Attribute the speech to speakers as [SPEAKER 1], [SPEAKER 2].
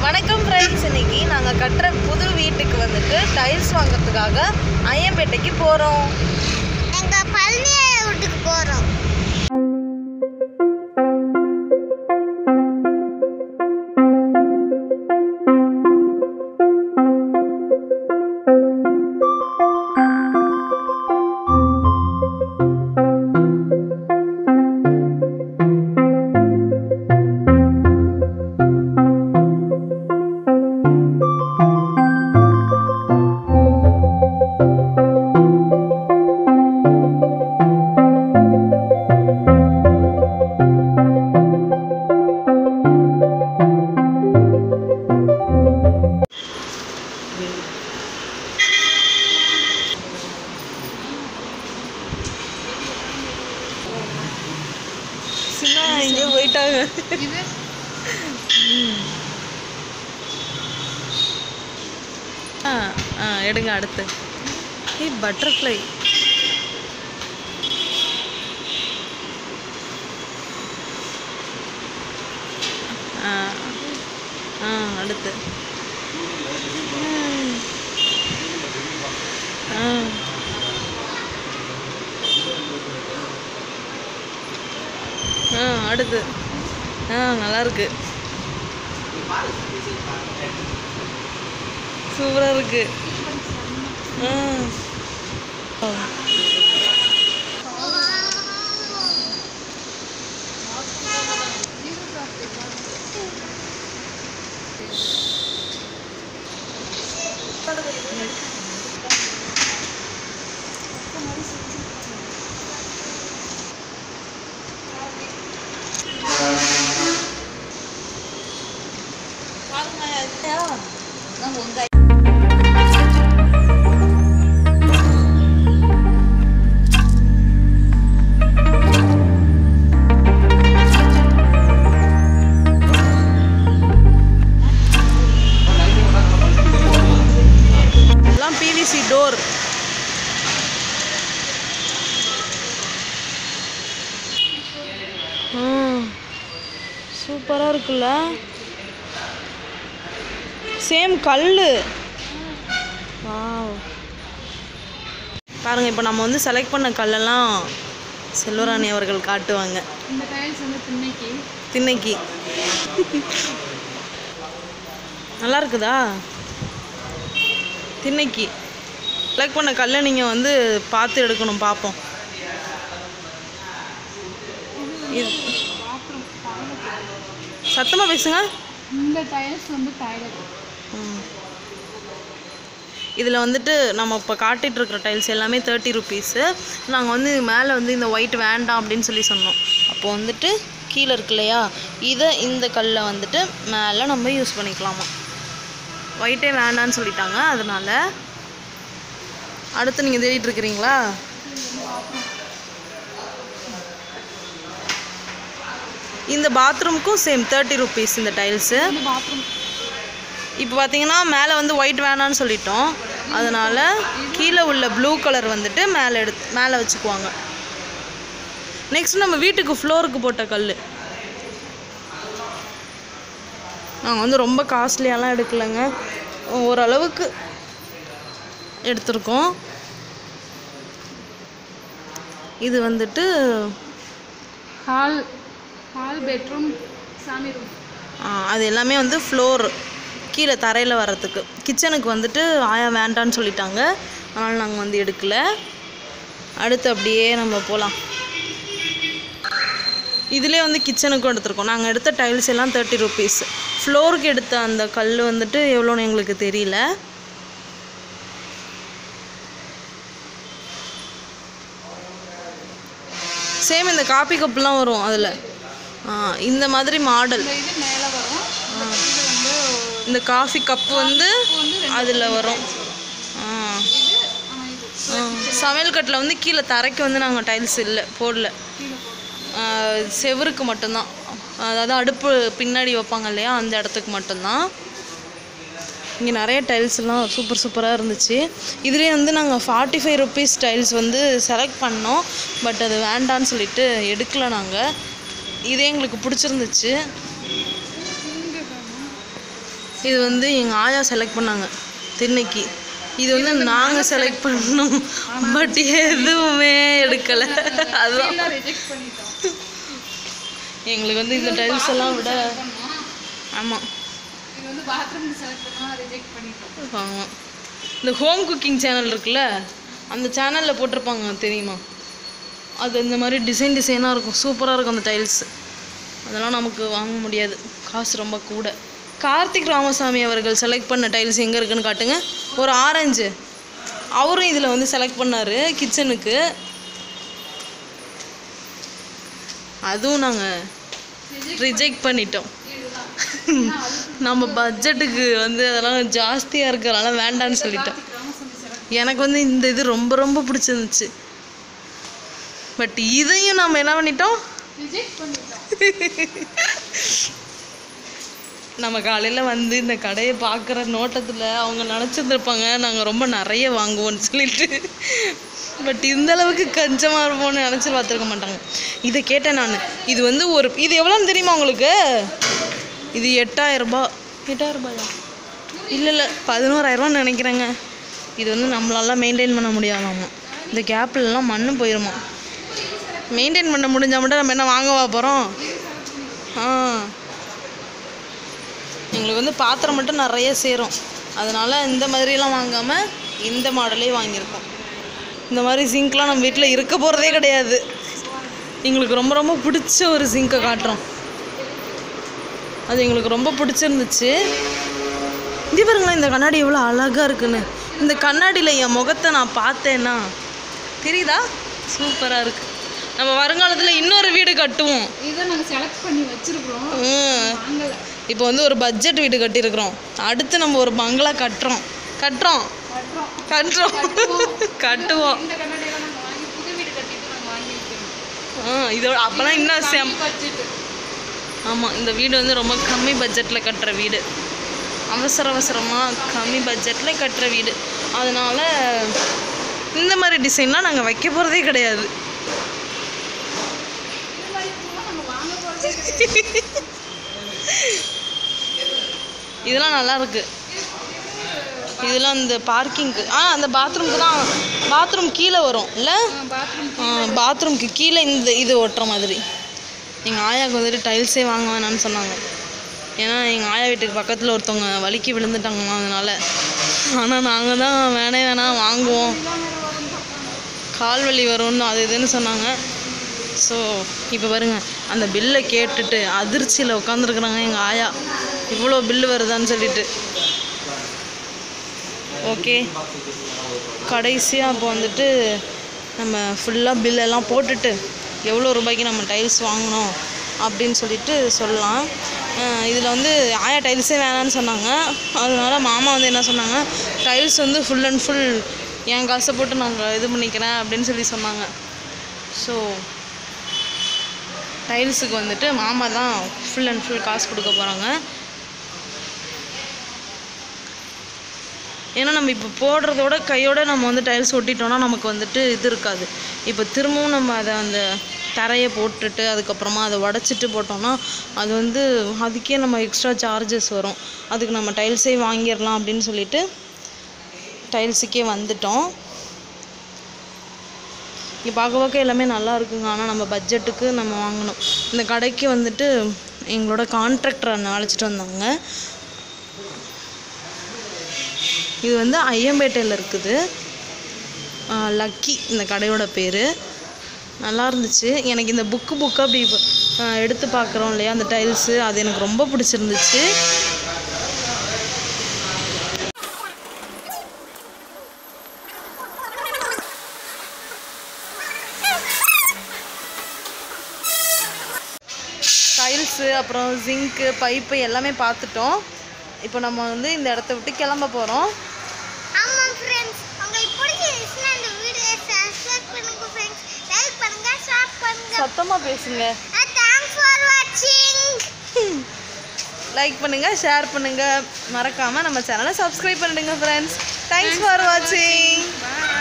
[SPEAKER 1] வணக்கம் ஃப்ரெண்ட்ஸ் இன்னைக்கு நாங்கள் கட்டுற புது வீட்டுக்கு வந்துட்டு டைல்ஸ் வாங்குறதுக்காக ஐயம்பேட்டைக்கு போகிறோம்
[SPEAKER 2] எங்க பழனி வீட்டுக்கு போறோம்
[SPEAKER 1] சின்ன எங்கேயோ போயிட்டாங்க ம். ஆ ஆ எடுங்க அடுத்து ஏய் பட்டர்ஃப்ளை ஆ ஆ அடுத்து ம். ஆ ஆ அடுத்து ஆ நல்லா இருக்கு சூப்பரா இருக்கு ஆ ஓ. எல்லாம் பிவிசி டோர் சூப்பராக இருக்குல்ல சேம் கல் வாவ் பாருங்க இப்போ நம்ம வந்து செலக்ட் பண்ண கல்லெல்லாம் செல்வராணி அவர்கள் காட்டுவாங்க
[SPEAKER 3] இந்த டைல்ஸ் வந்து திண்ணைக்கு
[SPEAKER 1] திண்ணைக்கு நல்லா இருக்குதா திண்ணைக்கு செலக்ட் பண்ண கல்லை நீங்கள் வந்து பார்த்து எடுக்கணும் பார்ப்போம் இது
[SPEAKER 3] பாத்ரூம் டாய்லெட்
[SPEAKER 1] சத்தமாக பேசுங்க
[SPEAKER 3] இந்த டைல்ஸ் வந்து டாய்லெட்
[SPEAKER 1] இதில் வந்துட்டு நம்ம இப்போ காட்டிகிட்டு இருக்கிற டைல்ஸ் எல்லாமே தேர்ட்டி ருபீஸு நாங்கள் வந்து மேலே வந்து இந்த ஒயிட் வேண்டாம் அப்படின்னு சொல்லி சொன்னோம் அப்போ வந்துட்டு கீழே இருக்கு இல்லையா இதை இந்த கல்லை வந்துட்டு மேலே நம்ம யூஸ் பண்ணிக்கலாமா ஒயிட்டே வேண்டான்னு சொல்லிட்டாங்க அதனால அடுத்து நீங்கள் தேடிட்டு இருக்கிறீங்களா இந்த பாத்ரூம்க்கும் சேம் தேர்ட்டி ருபீஸ் இந்த டைல்ஸு
[SPEAKER 3] இந்த பாத்ரூம்
[SPEAKER 1] இப்போ பார்த்தீங்கன்னா மேலே வந்து ஒயிட் வேணான்னு சொல்லிட்டோம் அதனால் கீழே உள்ள ப்ளூ கலர் வந்துட்டு மேலே எடுத்து மேலே வச்சுக்குவாங்க நெக்ஸ்ட் நம்ம வீட்டுக்கு ஃப்ளோருக்கு போட்ட கல் நாங்கள் வந்து ரொம்ப காஸ்ட்லியாலாம் எடுக்கலைங்க ஓரளவுக்கு எடுத்திருக்கோம் இது வந்துட்டு
[SPEAKER 3] ஹால் ஹால் பெட்ரூம் சாமி ரூம்
[SPEAKER 1] ஆ, அது எல்லாமே வந்து ஃப்ளோர் கீழே தரையில் வர்றதுக்கு கிச்சனுக்கு வந்துட்டு ஆயா வேண்டான்னு சொல்லிட்டாங்க அதனால் நாங்கள் வந்து எடுக்கல அடுத்து அப்படியே நம்ம போகலாம் இதுலேயே வந்து கிச்சனுக்கும் எடுத்திருக்கோம் நாங்கள் எடுத்த டைல்ஸ் எல்லாம் தேர்ட்டி ருபீஸ் ஃப்ளோருக்கு எடுத்த அந்த கல் வந்துட்டு எவ்வளோன்னு எங்களுக்கு தெரியல சேம் இந்த காப்பி கப்லாம் வரும் அதில் இந்த மாதிரி மாடல்
[SPEAKER 3] இந்த இது மேலே வரும் இது வந்து
[SPEAKER 1] இந்த காஃபி கப் வந்து அதில் வரும் ஆ
[SPEAKER 3] இது ஆ, இது
[SPEAKER 1] ஆ. சமையல் கட்டில் வந்து கீழே தரைக்கு வந்து நாங்கள் டைல்ஸ் இல்லை போடல
[SPEAKER 3] கீழே போட்டு
[SPEAKER 1] ஆ, செவுருக்கு மட்டும்தான் அதாவது அடுப்பு பின்னாடி வைப்பாங்க இல்லையா அந்த இடத்துக்கு மட்டும்தான் இங்கே நிறைய டைல்ஸ் எல்லாம் சூப்பர் சூப்பராக இருந்துச்சு இதுலேயே வந்து நாங்கள் ஃபார்ட்டி ஃபைவ் ருபீஸ் டைல்ஸ் வந்து செலக்ட் பண்ணோம் பட் அது வேண்டான்னு சொல்லிட்டு எடுக்கல நாங்கள் இதே எங்களுக்கு பிடிச்சிருந்துச்சு இது வந்து எங்கள் ஆயா செலக்ட் பண்ணாங்க திண்ணைக்கு இது வந்து நாங்கள் செலக்ட் பண்ணோம் பட் எதுவுமே எடுக்கலை அதுதான்
[SPEAKER 3] எல்லாம் ரிஜெக்ட் பண்ணிட்டோம்
[SPEAKER 1] எங்களுக்கு வந்து இந்த டைல்ஸ் எல்லாம் விட ஆமாம்
[SPEAKER 3] இது வந்து பாத்ரூம் செலக்ட் பண்ணா ரிஜெக்ட் பண்ணிட்டோம்
[SPEAKER 1] ஆமாம் இந்த ஹோம் குக்கிங் சேனல் இருக்குல்ல அந்த சேனலில் போட்டிருப்பாங்க தெரியுமா அது இந்த மாதிரி டிசைன் டிசைனாக இருக்கும் சூப்பராக இருக்கும் அந்த டைல்ஸ் அதெல்லாம் நமக்கு வாங்க முடியாது காசு ரொம்ப கூட கார்த்திக் ராமசாமி அவர்கள் செலக்ட் பண்ண டைல்ஸ் எங்கே இருக்குன்னு காட்டுங்க ஒரு ஆரஞ்சு அவரும் இதில் வந்து செலக்ட் பண்ணார் கிச்சனுக்கு அதுவும் நாங்கள் ரிஜெக்ட் பண்ணிட்டோம் நம்ம பட்ஜெட்டுக்கு வந்து அதெல்லாம் ஜாஸ்தியாக இருக்கிறனால வேண்டான்னு சொல்லிட்டோம்
[SPEAKER 3] ராமசாமி செலக்ட்
[SPEAKER 1] எனக்கு வந்து இந்த இது ரொம்ப ரொம்ப பிடிச்சிருந்துச்சு பட் இதையும் நம்ம என்ன பண்ணிட்டோம்
[SPEAKER 3] ரிஜெக்ட் பண்ணிட்டோம்
[SPEAKER 1] நம்ம காலையில் வந்து இந்த கடையை பார்க்குற நோட்டத்தில் அவங்க நினச்சிருந்துருப்பாங்க நாங்கள் ரொம்ப நிறைய வாங்குவோம்னு சொல்லிட்டு பட் இந்த அளவுக்கு கஞ்சமாக இருப்போம்னு நினச்சி பார்த்துருக்க மாட்டாங்க இதை கேட்டேன் நான் இது வந்து ஒரு இது எவ்வளோன்னு தெரியுமா உங்களுக்கு இது எட்டாயிரம் ரூபாய் எட்டாயிரம் ரூபாயா இல்லை இல்லை பதினோராயிரரூபான்னு நினைக்கிறேங்க இது வந்து நம்மளால மெயின்டைன் பண்ண முடியாதாமா இந்த கேப்லலாம் மண்ணு போயிருமா மெயின்டைன் பண்ண முடிஞ்சால் மட்டும் நம்ம என்ன வாங்கவா போகிறோம் ஆ எங்களுக்கு வந்து பாத்திரம் மட்டும் நிறைய சேரும் அதனால் இந்த மாதிரிலாம் வாங்காமல் இந்த மாடலே வாங்கியிருக்கோம் இந்த மாதிரி சிங்க்லாம் நம்ம வீட்டில் இருக்க போகிறதே கிடையாது எங்களுக்கு ரொம்ப ரொம்ப பிடிச்ச ஒரு சிங்கை காட்டுறோம் அது எங்களுக்கு ரொம்ப பிடிச்சிருந்துச்சு இது பாருங்களேன் இந்த கண்ணாடி எவ்வளோ அழகாக இருக்குன்னு இந்த கண்ணாடியில் என் முகத்தை நான் பார்த்தேன்னா தெரியுதா சூப்பராக இருக்குது நம்ம வருங்காலத்தில் இன்னொரு வீடு கட்டுவோம்
[SPEAKER 3] இதை நாங்கள் செலக்ட் பண்ணி வச்சிருக்கிறோம்
[SPEAKER 1] ம்
[SPEAKER 3] வாங்கல
[SPEAKER 1] இப்போ வந்து ஒரு பட்ஜெட் வீடு கட்டியிருக்கிறோம் அடுத்து நம்ம ஒரு பங்களா கட்டுறோம் கட்டுறோம்
[SPEAKER 3] கட்டுறோம்
[SPEAKER 1] கட்டுறோம் கட்டுவோம்
[SPEAKER 3] இந்த கண்ணாடியெல்லாம் நாங்கள் வாங்கி புது வீடு கட்டிட்டு நாங்கள் வாங்கி வைக்கிறோம்
[SPEAKER 1] ஆ இதோட அப்போலாம் இன்னும் செம்
[SPEAKER 3] பட்ஜெட்
[SPEAKER 1] ஆமாம் இந்த வீடு வந்து ரொம்ப கம்மி பட்ஜெட்டில் கட்டுற வீடு அவசர அவசரமாக கம்மி பட்ஜெட்டில் கட்டுற வீடு அதனால் இந்த மாதிரி டிசைன்லாம் நாங்கள் வைக்க போகிறதே கிடையாது இதெல்லாம் நல்லா இருக்கு இதெல்லாம் இந்த பார்க்கிங்க்கு ஆ அந்த பாத்ரூம்க்கு தான் பாத்ரூம் கீழே வரும் இல்லை
[SPEAKER 3] பாத்ரூம்
[SPEAKER 1] பாத்ரூம்க்கு கீழே இந்த இது ஒட்டுற மாதிரி எங்கள் ஆயாவுக்கு வந்துட்டு டைல்ஸே வாங்க வேணாம்னு சொன்னாங்க ஏன்னா எங்கள் ஆயா வீட்டுக்கு பக்கத்தில் ஒருத்தவங்க வலிக்கி விழுந்துட்டாங்களாம் அதனால ஆனால் நாங்கள் தான் வேணே வேணாம் வாங்குவோம் கால் வலி வரும்னு அது இதுன்னு சொன்னாங்க ஸோ இப்போ பாருங்க அந்த பில்லை கேட்டுட்டு அதிர்ச்சியில் உட்காந்துருக்குறாங்க எங்கள் ஆயா இவ்வளோ பில்லு வருதான்னு சொல்லிட்டு ஓகே கடைசியாக அப்போ வந்துட்டு நம்ம ஃபுல்லாக பில்லெல்லாம் போட்டுட்டு எவ்வளோ ரூபாய்க்கு நம்ம டைல்ஸ் வாங்கினோம் அப்படின்னு சொல்லிட்டு சொல்லலாம் இதில் வந்து ஆயா டைல்ஸே வேணான்னு சொன்னாங்க அதனால மாமா வந்து என்ன சொன்னாங்க டைல்ஸ் வந்து ஃபுல் அண்ட் ஃபுல் என் காசை போட்டு நாங்கள் இது பண்ணிக்கிறேன் அப்படின்னு சொல்லி சொன்னாங்க ஸோ டைல்ஸுக்கு வந்துட்டு மாமா தான் ஃபுல் அண்ட் ஃபுல் காசு கொடுக்க போகிறாங்க ஏன்னா நம்ம இப்போ போடுறதோட கையோட நம்ம வந்து டைல்ஸ் ஒட்டிட்டோம்னா நமக்கு வந்துட்டு இது இருக்காது இப்போ திரும்பவும் நம்ம அதை அந்த தரையை போட்டுட்டு அதுக்கப்புறமா அதை உடச்சிட்டு போட்டோம்னா அது வந்து அதுக்கே நம்ம எக்ஸ்ட்ரா சார்ஜஸ் வரும் அதுக்கு நம்ம டைல்ஸே வாங்கிடலாம் அப்படின்னு சொல்லிட்டு டைல்ஸுக்கே வந்துட்டோம் இங்கே பார்க்க பார்க்க எல்லாமே நல்லா இருக்குங்க ஆனால் நம்ம பட்ஜெட்டுக்கு நம்ம வாங்கணும் இந்த கடைக்கு வந்துட்டு எங்களோட கான்ட்ராக்டர் அண்ணன் அழைச்சிட்டு வந்தாங்க இது வந்து ஐயம்பேட்டையில் இருக்குது ஆஹ் லக்கி இந்த கடையோட பேர் நல்லா இருந்துச்சு எனக்கு இந்த புக்கு புக்கு அப்படி ஆஹ் எடுத்து பார்க்குறோம் இல்லையா அந்த டைல்ஸு அது எனக்கு ரொம்ப பிடிச்சிருந்துச்சு டைல்ஸு அப்புறம் ஜிங்க்கு பைப்பு எல்லாமே பார்த்துட்டோம் இப்போ நம்ம வந்து இந்த இடத்த விட்டு கிளம்ப போகிறோம்
[SPEAKER 2] ஆமாம் ஃப்ரெண்ட்ஸ் உங்களுக்கு பிடிச்சிருந்துச்சுன்னா இந்த வீடியோ சப்ஸ்கிரைப் பண்ணுங்க ஃப்ரெண்ட்ஸ் லைக் பண்ணுங்க ஷேர் பண்ணுங்க
[SPEAKER 1] சத்தமாக பேசுங்க
[SPEAKER 2] தேங்க்ஸ் ஃபார் வாட்சிங்
[SPEAKER 1] லைக் பண்ணுங்க ஷேர் பண்ணுங்க மறக்காம நம்ம சேனலை சப்ஸ்கிரைப் பண்ணிடுங்க ஃப்ரெண்ட்ஸ் தேங்க்ஸ் ஃபார் வாட்சிங்
[SPEAKER 3] பாய்